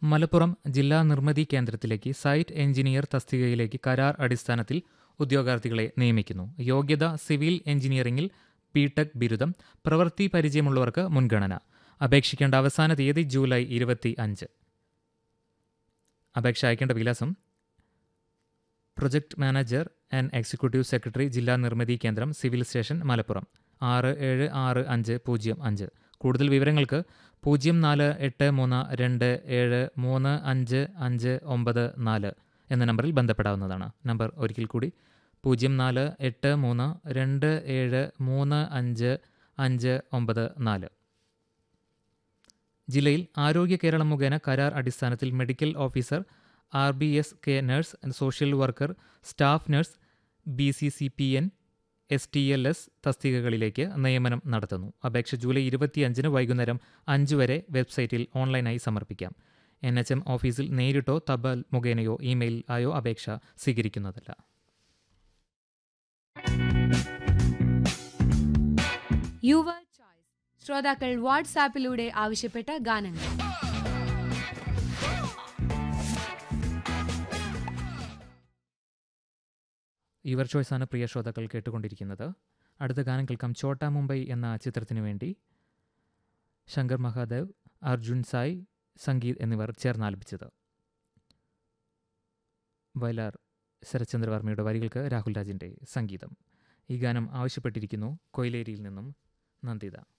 മലപ്പുറം ജില്ലാ നിർമ്മിതി കേന്ദ്രത്തിലേക്ക് സൈറ്റ് എഞ്ചിനീയർ തസ്തികയിലേക്ക് കരാർ അടിസ്ഥാനത്തിൽ ഉദ്യോഗാർത്ഥികളെ നിയമിക്കുന്നു യോഗ്യത സിവിൽ എഞ്ചിനീയറിംഗിൽ ബിടെക് ബിരുദം പ്രവൃത്തി പരിചയമുള്ളവർക്ക് മുൻഗണന അപേക്ഷിക്കേണ്ട അവസാന തീയതി ജൂലൈ ഇരുപത്തി അഞ്ച് അപേക്ഷ അയക്കേണ്ട വിലാസം project manager and executive secretary ജില്ലാ നിർമ്മിതി കേന്ദ്രം സിവിൽ സ്റ്റേഷൻ മലപ്പുറം ആറ് ഏഴ് ആറ് അഞ്ച് പൂജ്യം അഞ്ച് കൂടുതൽ വിവരങ്ങൾക്ക് പൂജ്യം നാല് എട്ട് മൂന്ന് രണ്ട് ഏഴ് മൂന്ന് അഞ്ച് അഞ്ച് ഒമ്പത് നാല് എന്ന നമ്പറിൽ ബന്ധപ്പെടാവുന്നതാണ് നമ്പർ ഒരിക്കൽ കൂടി പൂജ്യം നാല് എട്ട് മൂന്ന് രണ്ട് ഏഴ് മൂന്ന് അഞ്ച് അഞ്ച് ഒമ്പത് നാല് ജില്ലയിൽ ആരോഗ്യ കേരളം മുഖേന കരാർ അടിസ്ഥാനത്തിൽ medical officer R B S K nurse social worker staff nurse B C C P N S T L S തസ്തികകളിലേക്ക് നിയമനം നടത്തുന്നു അപേക്ഷ ജൂലൈ ഇരുപത്തിയഞ്ചിന് വൈകുന്നേരം അഞ്ച് വരെ വെബ്സൈറ്റിൽ ഓൺലൈനായി സമർപ്പിക്കാം എൻ എച്ച് എം ഓഫീസിൽ നേരിട്ടോ തപാൽ മുഖേനയോ ഇമെയിൽ ആയോ അപേക്ഷ സ്വീകരിക്കുന്നതല്ല യുവർ ചോയ്സ് ശ്രോതാക്കൾ വാട്സാപ്പിലൂടെ ആവശ്യപ്പെട്ട ഗാനങ്ങൾ യുവർ ചോയ്സ് ആണ് പ്രിയ ശ്രോതാക്കൾ കേട്ടുകൊണ്ടിരിക്കുന്നത് അടുത്ത ഗാനം കേൾക്കാം ചോട്ടാ മുംബൈ എന്ന ചിത്രത്തിനു വേണ്ടി ശങ്കർ മഹാദേവ് അർജുൻ സായ് സംഗീത് എന്നിവർ ചേർന്നാലപിച്ചത് വയലാർ ശരത്ചന്ദ്രവർമ്മയുടെ വരികൾക്ക് രാഹുൽ രാജിൻ്റെ സംഗീതം ഈ ഗാനം ആവശ്യപ്പെട്ടിരിക്കുന്നു കൊയിലേരിയിൽ നിന്നും നന്ദിത